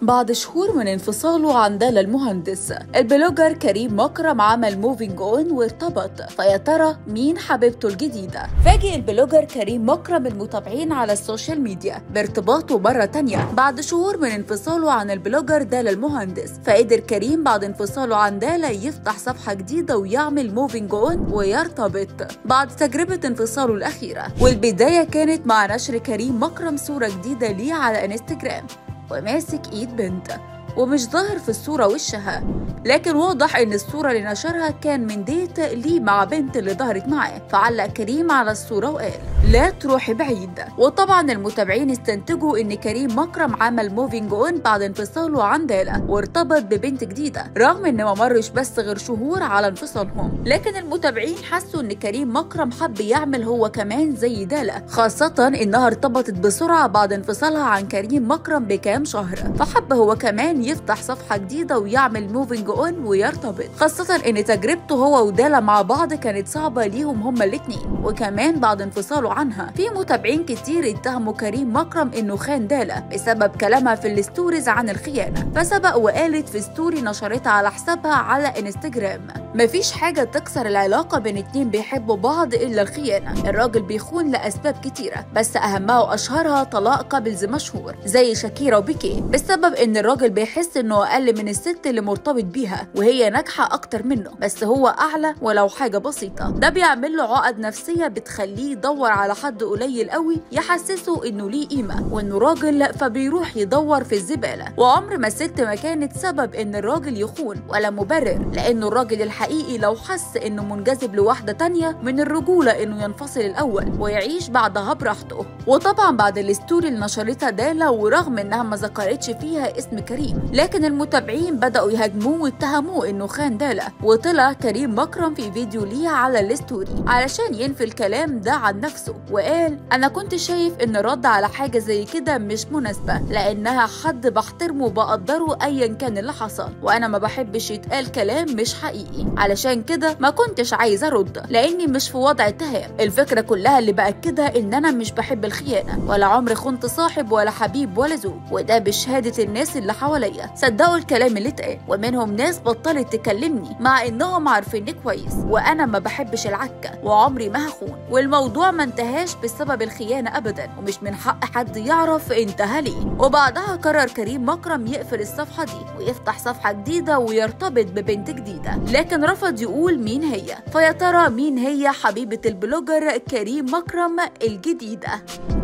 بعد شهور من انفصاله عن دالا المهندس البلوجر كريم مكرم عمل موفينج اون وارتبط فيا ترى مين حبيبته الجديدة فاجئ البلوجر كريم مكرم المتابعين على السوشيال ميديا بارتباطه مرة تانية بعد شهور من انفصاله عن البلوجر دالا المهندس فقدر كريم بعد انفصاله عن دالا يفتح صفحة جديدة ويعمل موفينج اون ويرتبط بعد تجربة انفصاله الأخيرة والبداية كانت مع نشر كريم مكرم صورة جديدة ليه على انستجرام وماسك ايد بنت ومش ظاهر في الصورة وشها لكن واضح ان الصورة اللي نشرها كان من ديت ليه مع بنت اللي ظهرت معاه فعلق كريم على الصورة وقال لا تروحي بعيد وطبعا المتابعين استنتجوا ان كريم مكرم عمل موفينج اون بعد انفصاله عن دالا وارتبط ببنت جديدة رغم ان ما مرش بس غير شهور على انفصالهم لكن المتابعين حسوا ان كريم مكرم حب يعمل هو كمان زي دالا خاصة انها ارتبطت بسرعة بعد انفصالها عن كريم مكرم بكام شهر فحب هو كمان يفتح صفحة جديدة ويعمل موفينج اون ويرتبط خاصة ان تجربته هو ودالا مع بعض كانت صعبة ليهم هما الاتنين وكمان بعد انفصاله عنها في متابعين كتير اتهموا كريم مكرم انه خان دالا بسبب كلامها في الستوريز عن الخيانة فسبق وقالت في ستوري نشرتها على حسابها على انستجرام مفيش حاجة تكسر العلاقة بين اتنين بيحبوا بعض إلا الخيانة الراجل بيخون لأسباب كتيرة بس أهمها وأشهرها طلاق قبل مشهور زي شاكيرا وبيكي بسبب إن الراجل بيحس إنه أقل من الست اللي مرتبط بيها وهي ناجحة أكتر منه بس هو أعلى ولو حاجة بسيطة ده بيعمل له عقد نفسية بتخليه يدور على حد قليل قوي يحسسه إنه ليه قيمة وإنه راجل فبيروح يدور في الزبالة وعمر ما الست ما كانت سبب إن الراجل يخون ولا مبرر لأنه الراجل الحقيقي لو حس إنه منجذب لواحدة تانية من الرجولة إنه ينفصل الأول ويعيش بعدها براحته وطبعا بعد الستوري اللي نشرتها دالا ورغم إنها ما ذكرتش فيها اسم كريم لكن المتابعين بدأوا يهاجموه واتهموه إنه خان دالا وطلع كريم مكرم في فيديو ليها على الستوري علشان ينفي الكلام ده عن نفسه وقال أنا كنت شايف إن الرد على حاجة زي كده مش مناسبة لأنها حد بحترمه وبقدره أيا كان اللي حصل وأنا ما بحبش يتقال كلام مش حقيقي علشان كده ما كنتش عايزة أرد لأني مش في وضع اتهام الفكرة كلها اللي بأكدها إن أنا مش بحب الخيانة ولا عمري خنت صاحب ولا حبيب ولا زوج وده بشهادة الناس اللي حواليا صدقوا الكلام اللي اتقال ومنهم ناس بطلت تكلمني مع إنهم عارفيني كويس وأنا ما بحبش العكة وعمري ما هخون والموضوع ما انتهاش بسبب الخيانة أبدا ومش من حق حد يعرف انتهى ليه وبعدها قرر كريم مكرم يقفل الصفحة دي ويفتح صفحة جديدة ويرتبط ببنت جديدة لكن رفض يقول مين هي فيا ترى مين هي حبيبة البلوجر كريم مكرم الجديدة